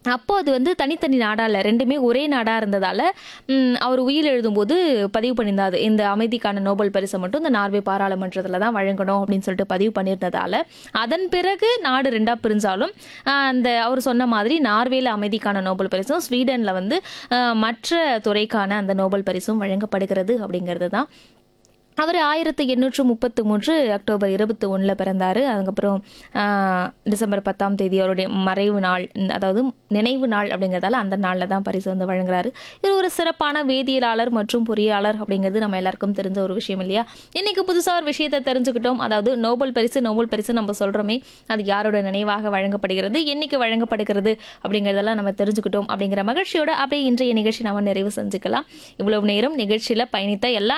அப்போ அது வந்து தனித்தனி நாடா இல்லை ரெண்டுமே ஒரே நாடாக இருந்ததால் அவர் உயிர் எழுதும்போது பதிவு பண்ணியிருந்தாரு இந்த அமைதிக்கான நோபல் பரிசை மட்டும் இந்த நார்வே பாராளுமன்றத்தில் தான் வழங்கணும் அப்படின்னு சொல்லிட்டு பதிவு பண்ணியிருந்ததால அதன் பிறகு நாடு ரெண்டாக பிரிஞ்சாலும் ஆஹ், அந்த அவர் சொன்ன மாதிரி நார்வேல அமைதிக்கான நோபல் பரிசும் ஸ்வீடனில் வந்து ஆஹ், மற்ற துறைக்கான அந்த நோபல் பரிசும் வழங்கப்படுகிறது அப்படிங்கிறது தான் அவர் ஆயிரத்தி எண்ணூற்று முப்பத்து மூன்று அக்டோபர் இருபத்தி ஒன்றில் பிறந்தார் அதுக்கப்புறம் ஆஹ், டிசம்பர் பத்தாம் தேதி அவருடைய மறைவு நாள் இந்த- அதாவது நினைவு நாள் அப்படிங்கிறதால அந்த நாளில் தான் பரிசு வந்து வழங்குறாரு இவர் ஒரு சிறப்பான வேதியியலாளர் மற்றும் பொறியாளர் அப்படிங்கிறது நம்ம எல்லாருக்கும் தெரிஞ்ச ஒரு விஷயம் இல்லையா இன்னைக்கு புதுசாக ஒரு விஷயத்தை தெரிஞ்சுக்கிட்டோம் அதாவது நோபல் பரிசு நோபல் பரிசு நம்ம சொல்கிறோமே அது யாரோட நினைவாக வழங்கப்படுகிறது என்னைக்கு வழங்கப்படுகிறது அப்படிங்கிறதெல்லாம் நம்ம தெரிஞ்சுக்கிட்டோம் அப்படிங்கிற மகிழ்ச்சியோட அப்படியே இன்றைய நிகழ்ச்சி நம்ம நிறைவு செஞ்சுக்கலாம் இவ்வளவு நேரம் நிகழ்ச்சியில் பயணித்த எல்லா